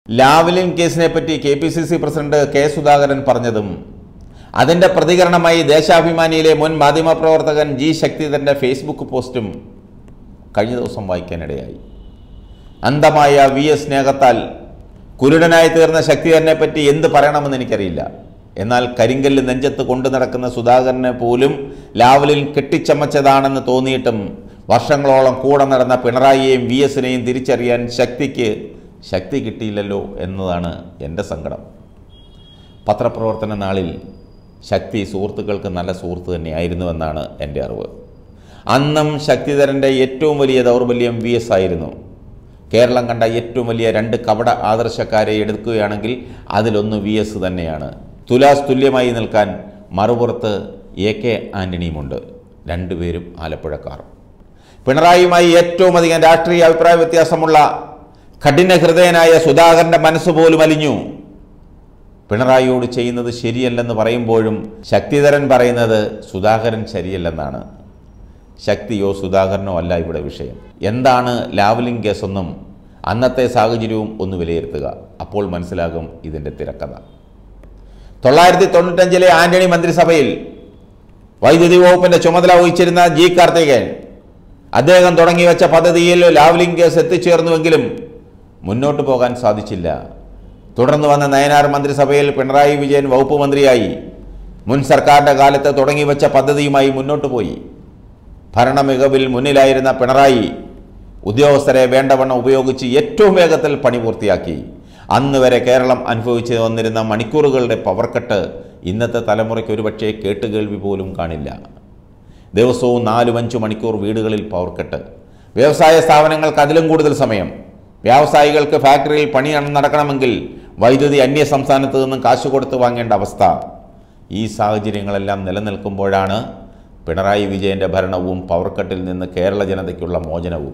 Lavalin കേസിനെ പറ്റി K P C C president K Sudhakaran പറഞ്ഞതും അതിന്റെ പ്രതികരണമായി ദേശാഭിമാനിയിലെ മുൻ മാധ്യമപ്രവർത്തകൻ ജി ശക്തിധരന്റെ ഫേസ്ബുക്ക് പോസ്റ്റും കഴിഞ്ഞ ദിവസം വായിക്കാനിടയായി അന്ധമായ വി എസ് സ്നേഹത്താൽ കുരുടനായി തീർന്ന ശക്തിധരനെ പറ്റി എന്ത് പറയണമെന്ന് എനിക്കറിയില്ല എന്നാൽ കരിങ്കല്ല് നെഞ്ചത്ത് കൊണ്ടു നടക്കുന്ന സുധാകരനെ പോലും ലാവലിൽ കെട്ടിച്ചമച്ചതാണെന്ന് തോന്നിയിട്ടും വർഷങ്ങളോളം കൂടെ നടന്ന പിണറായിയെയും വി എസിനെയും തിരിച്ചറിയാൻ ശക്തിക്ക് ശക്തി കിട്ടിയില്ലല്ലോ എന്നതാണ് എൻ്റെ സങ്കടം പത്രപ്രവർത്തന നാളിൽ ശക്തി സുഹൃത്തുക്കൾക്ക് നല്ല സുഹൃത്ത് തന്നെയായിരുന്നുവെന്നാണ് എൻ്റെ അറിവ് അന്നും ശക്തിധരൻ്റെ ഏറ്റവും വലിയ ദൗർബല്യം വി എസ് ആയിരുന്നു കേരളം കണ്ട ഏറ്റവും വലിയ രണ്ട് കപട ആദർശക്കാരെ എടുക്കുകയാണെങ്കിൽ അതിലൊന്ന് വി എസ് തന്നെയാണ് തുലാസ് തുല്യമായി നിൽക്കാൻ മറുപുറത്ത് എ കെ ആൻ്റണിയുമുണ്ട് രണ്ടുപേരും ആലപ്പുഴക്കാർ പിണറായിയുമായി ഏറ്റവും അധികം രാഷ്ട്രീയ അഭിപ്രായ വ്യത്യാസമുള്ള കഠിന ഹൃദയനായ സുധാകരൻ്റെ മനസ്സ് പോലും അലിഞ്ഞു പിണറായിയോട് ചെയ്യുന്നത് ശരിയല്ലെന്ന് പറയുമ്പോഴും ശക്തിധരൻ പറയുന്നത് സുധാകരൻ ശരിയല്ലെന്നാണ് ശക്തിയോ സുധാകരനോ അല്ല ഇവിടെ വിഷയം എന്താണ് ലാവലിംഗ് കേസെന്നും അന്നത്തെ സാഹചര്യവും ഒന്ന് വിലയിരുത്തുക അപ്പോൾ മനസ്സിലാകും ഇതിൻ്റെ തിരക്കഥ തൊള്ളായിരത്തി തൊണ്ണൂറ്റഞ്ചിലെ ആന്റണി മന്ത്രിസഭയിൽ വൈദ്യുതി വകുപ്പിന്റെ ചുമതല വഹിച്ചിരുന്ന ജി കാർത്തികേയൻ അദ്ദേഹം തുടങ്ങി വെച്ച പദ്ധതിയിൽ ലാവ്ലിംഗ് കേസ് എത്തിച്ചേർന്നുവെങ്കിലും മുന്നോട്ട് പോകാൻ സാധിച്ചില്ല തുടർന്ന് വന്ന നയനാർ മന്ത്രിസഭയിൽ പിണറായി വിജയൻ വകുപ്പ് മന്ത്രിയായി മുൻ സർക്കാരിൻ്റെ കാലത്ത് തുടങ്ങി വെച്ച പദ്ധതിയുമായി മുന്നോട്ട് പോയി ഭരണമികവിൽ മുന്നിലായിരുന്ന പിണറായി ഉദ്യോഗസ്ഥരെ വേണ്ടവണ്ണം ഉപയോഗിച്ച് ഏറ്റവും വേഗത്തിൽ പണി പൂർത്തിയാക്കി അന്ന് വരെ കേരളം അനുഭവിച്ചു വന്നിരുന്ന മണിക്കൂറുകളുടെ പവർ കട്ട് ഇന്നത്തെ തലമുറയ്ക്ക് ഒരുപക്ഷെ കേട്ടുകേൾവി പോലും കാണില്ല ദിവസവും നാലും അഞ്ചു മണിക്കൂർ വീടുകളിൽ പവർ കട്ട് വ്യവസായ സ്ഥാപനങ്ങൾക്ക് അതിലും കൂടുതൽ സമയം വ്യാവസായികൾക്ക് ഫാക്ടറിയിൽ പണി നടക്കണമെങ്കിൽ വൈദ്യുതി അന്യ സംസ്ഥാനത്ത് നിന്നും കാശ് കൊടുത്ത് വാങ്ങേണ്ട അവസ്ഥ ഈ സാഹചര്യങ്ങളെല്ലാം നിലനിൽക്കുമ്പോഴാണ് പിണറായി വിജയൻ്റെ ഭരണവും പവർ കട്ടിൽ നിന്ന് കേരള ജനതയ്ക്കുള്ള മോചനവും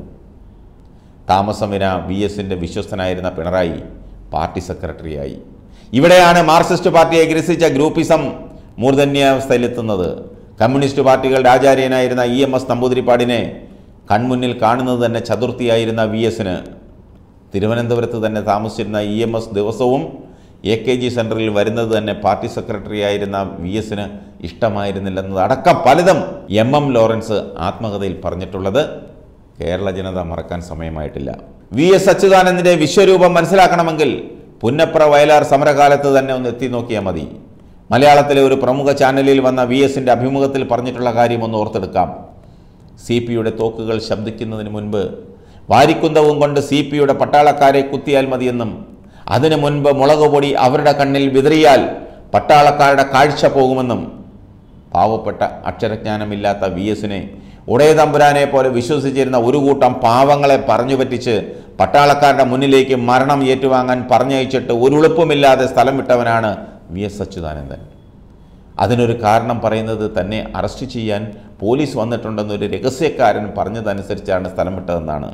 താമസമിന വി എസിൻ്റെ വിശ്വസ്തനായിരുന്ന പിണറായി പാർട്ടി സെക്രട്ടറിയായി ഇവിടെയാണ് മാർക്സിസ്റ്റ് പാർട്ടിയെ ഗ്രസിച്ച ഗ്രൂപ്പിസം മൂർധന്യാവസ്ഥയിലെത്തുന്നത് കമ്മ്യൂണിസ്റ്റ് പാർട്ടികളുടെ ആചാര്യനായിരുന്ന ഇ എം എസ് നമ്പൂതിരിപ്പാടിനെ കൺമുന്നിൽ കാണുന്നത് തന്നെ ചതുർത്ഥിയായിരുന്ന വി എസിന് തിരുവനന്തപുരത്ത് തന്നെ താമസിച്ചിരുന്ന ഇ എം എസ് ദിവസവും എ കെ ജി സെൻറ്ററിൽ വരുന്നത് തന്നെ പാർട്ടി സെക്രട്ടറി ആയിരുന്ന വി എസിന് ഇഷ്ടമായിരുന്നില്ലെന്നത് അടക്കം പലതും എം എം ലോറൻസ് ആത്മകഥയിൽ പറഞ്ഞിട്ടുള്ളത് കേരള ജനത മറക്കാൻ സമയമായിട്ടില്ല വി എസ് അച്യുതാനന്ദൻ്റെ വിശ്വരൂപം മനസ്സിലാക്കണമെങ്കിൽ പുന്നപ്ര വയലാർ സമരകാലത്ത് തന്നെ ഒന്ന് എത്തി നോക്കിയാൽ മതി മലയാളത്തിലെ ഒരു പ്രമുഖ ചാനലിൽ വന്ന വി എസിൻ്റെ അഭിമുഖത്തിൽ പറഞ്ഞിട്ടുള്ള കാര്യം ഒന്ന് ഓർത്തെടുക്കാം സി പിയുടെ തോക്കുകൾ ശബ്ദിക്കുന്നതിന് മുൻപ് വാരിക്കുന്തവും കൊണ്ട് സി പിയുടെ പട്ടാളക്കാരെ കുത്തിയാൽ മതിയെന്നും അതിനു മുൻപ് മുളക് പൊടി അവരുടെ കണ്ണിൽ വിതറിയാൽ പട്ടാളക്കാരുടെ കാഴ്ച പോകുമെന്നും പാവപ്പെട്ട അക്ഷരജ്ഞാനമില്ലാത്ത വി എസിനെ ഉടയതമ്പുരാനെ പോലെ വിശ്വസിച്ചിരുന്ന ഒരു കൂട്ടം പാവങ്ങളെ പറഞ്ഞു പറ്റിച്ച് പട്ടാളക്കാരുടെ മുന്നിലേക്ക് മരണം ഏറ്റുവാങ്ങാൻ പറഞ്ഞയച്ചിട്ട് ഒരു ഉളുപ്പുമില്ലാതെ സ്ഥലം വിട്ടവനാണ് വി എസ് അച്യുതാനന്ദൻ അതിനൊരു കാരണം പറയുന്നത് തന്നെ അറസ്റ്റ് ചെയ്യാൻ പോലീസ് വന്നിട്ടുണ്ടെന്നൊരു രഹസ്യക്കാരൻ പറഞ്ഞതനുസരിച്ചാണ് സ്ഥലം വിട്ടതെന്നാണ്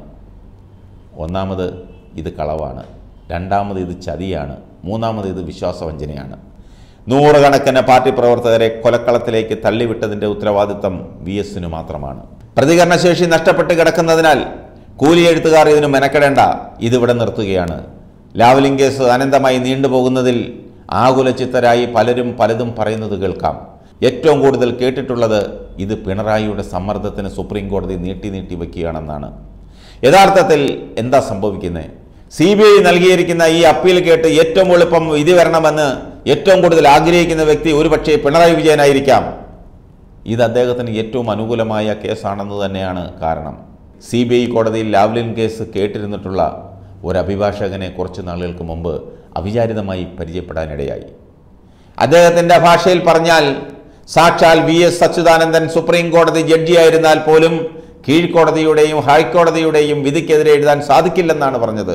ഒന്നാമത് ഇത് കളവാണ് രണ്ടാമത് ഇത് ചതിയാണ് മൂന്നാമത് ഇത് വിശ്വാസവഞ്ചനയാണ് നൂറുകണക്കിന് പാർട്ടി പ്രവർത്തകരെ കൊലക്കളത്തിലേക്ക് തള്ളിവിട്ടതിൻ്റെ ഉത്തരവാദിത്തം വി എസിന് മാത്രമാണ് പ്രതികരണശേഷി നഷ്ടപ്പെട്ട് കിടക്കുന്നതിനാൽ കൂലിയെഴുത്തുകാർ ഇതിന് മെനക്കെടേണ്ട ഇതിവിടെ നിർത്തുകയാണ് ലാവലിംഗ് കേസ് അനന്തമായി നീണ്ടുപോകുന്നതിൽ ആകുലചിത്തരായി പലരും പലതും പറയുന്നത് കേൾക്കാം ഏറ്റവും കൂടുതൽ കേട്ടിട്ടുള്ളത് ഇത് പിണറായിയുടെ സമ്മർദ്ദത്തിന് സുപ്രീം കോടതി നീട്ടി നീട്ടി വയ്ക്കുകയാണെന്നാണ് യഥാർത്ഥത്തിൽ എന്താ സംഭവിക്കുന്നത് സി ബി ഐ നൽകിയിരിക്കുന്ന ഈ അപ്പീൽ കേട്ട് ഏറ്റവും എളുപ്പം വിധി വരണമെന്ന് ഏറ്റവും കൂടുതൽ ആഗ്രഹിക്കുന്ന വ്യക്തി ഒരുപക്ഷെ പിണറായി വിജയനായിരിക്കാം ഇത് അദ്ദേഹത്തിന് ഏറ്റവും അനുകൂലമായ കേസാണെന്ന് തന്നെയാണ് കാരണം സി ബി ഐ കോടതിയിൽ ലാവ്ലിൻ കേസ് കേട്ടിരുന്നിട്ടുള്ള ഒരു അഭിഭാഷകനെ കുറച്ച് നാളുകൾക്ക് മുമ്പ് അവിചാരിതമായി പരിചയപ്പെടാനിടയായി അദ്ദേഹത്തിൻ്റെ ഭാഷയിൽ പറഞ്ഞാൽ സാക്ഷാൽ വി എസ് അച്യുതാനന്ദൻ സുപ്രീം കോടതി ജഡ്ജിയായിരുന്നാൽ പോലും കീഴ്ക്കോടതിയുടെയും ഹൈക്കോടതിയുടെയും വിധിക്കെതിരെ എഴുതാൻ സാധിക്കില്ലെന്നാണ് പറഞ്ഞത്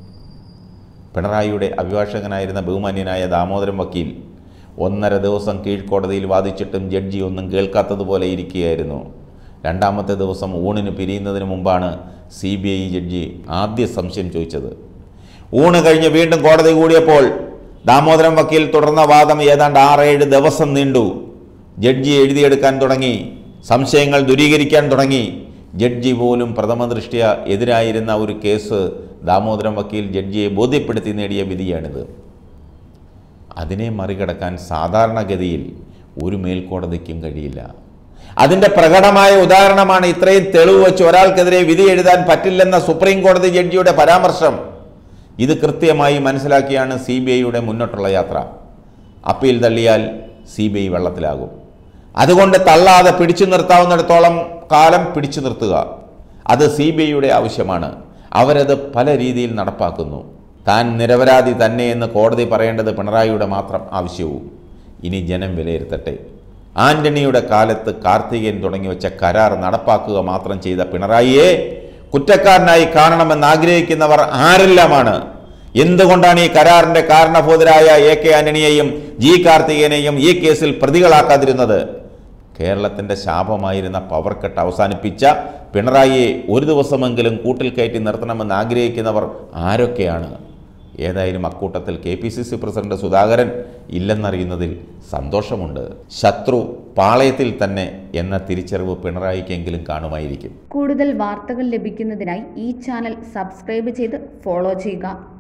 പിണറായിയുടെ അഭിഭാഷകനായിരുന്ന ബഹുമാന്യനായ ദാമോദരൻ വക്കീൽ ഒന്നര ദിവസം കീഴ്ക്കോടതിയിൽ വാദിച്ചിട്ടും ജഡ്ജി ഒന്നും കേൾക്കാത്തതുപോലെ ഇരിക്കുകയായിരുന്നു രണ്ടാമത്തെ ദിവസം ഊണിന് പിരിയുന്നതിന് മുമ്പാണ് സി ബി ഐ ജഡ്ജി ആദ്യ സംശയം ചോദിച്ചത് ഊണ് കഴിഞ്ഞ് വീണ്ടും കോടതി കൂടിയപ്പോൾ ദാമോദരൻ വക്കീൽ തുടർന്ന വാദം ഏതാണ്ട് ആറേഴ് ദിവസം നീണ്ടു ജഡ്ജി എഴുതിയെടുക്കാൻ തുടങ്ങി സംശയങ്ങൾ ദൂരീകരിക്കാൻ തുടങ്ങി ജഡ്ജി പോലും പ്രഥമ ദൃഷ്ട്യ എതിരായിരുന്ന ഒരു കേസ് ദാമോദരം വക്കീൽ ജഡ്ജിയെ ബോധ്യപ്പെടുത്തി നേടിയ വിധിയാണിത് അതിനെ മറികടക്കാൻ സാധാരണഗതിയിൽ ഒരു മേൽക്കോടതിക്കും കഴിയില്ല അതിൻ്റെ പ്രകടമായ ഉദാഹരണമാണ് ഇത്രയും തെളിവ് വെച്ച് ഒരാൾക്കെതിരെ വിധി എഴുതാൻ പറ്റില്ലെന്ന സുപ്രീം കോടതി ജഡ്ജിയുടെ പരാമർശം ഇത് കൃത്യമായി മനസ്സിലാക്കിയാണ് സി ബി ഐയുടെ മുന്നോട്ടുള്ള യാത്ര അപ്പീൽ തള്ളിയാൽ സി ബി ഐ വെള്ളത്തിലാകും അതുകൊണ്ട് തള്ളാതെ പിടിച്ചു നിർത്താവുന്നിടത്തോളം കാലം പിടിച്ചു നിർത്തുക അത് സി ബി ഐയുടെ ആവശ്യമാണ് അവരത് പല രീതിയിൽ നടപ്പാക്കുന്നു താൻ നിരപരാധി തന്നെ എന്ന് കോടതി പറയേണ്ടത് പിണറായിയുടെ മാത്രം ആവശ്യവും ഇനി ജനം വിലയിരുത്തട്ടെ ആന്റണിയുടെ കാലത്ത് കാർത്തികേയൻ തുടങ്ങി വെച്ച കരാർ നടപ്പാക്കുക മാത്രം ചെയ്ത പിണറായിയെ കുറ്റക്കാരനായി കാണണമെന്ന് ആഗ്രഹിക്കുന്നവർ ആരെല്ലാമാണ് എന്തുകൊണ്ടാണ് ഈ കരാറിന്റെ കാരണഭൂതരായ എ കെ ആന്റണിയെയും ജി കാർത്തികേയനെയും ഈ കേസിൽ പ്രതികളാക്കാതിരുന്നത് കേരളത്തിന്റെ ശാപമായിരുന്ന പവർ കട്ട് അവസാനിപ്പിച്ച പിണറായിയെ ഒരു ദിവസമെങ്കിലും കൂട്ടിൽ കയറ്റി നിർത്തണമെന്ന് ആഗ്രഹിക്കുന്നവർ ആരൊക്കെയാണ് ഏതായാലും അക്കൂട്ടത്തിൽ K P C C president Sudhakaran ഇല്ലെന്നറിയുന്നതിൽ സന്തോഷമുണ്ട് ശത്രു പാളയത്തിൽ തന്നെ എന്ന തിരിച്ചറിവ് പിണറായിക്കെങ്കിലും കാണുമായിരിക്കും കൂടുതൽ വാർത്തകൾ ലഭിക്കുന്നതിനായി ഈ ചാനൽ സബ്സ്ക്രൈബ് ചെയ്ത് ഫോളോ ചെയ്യുക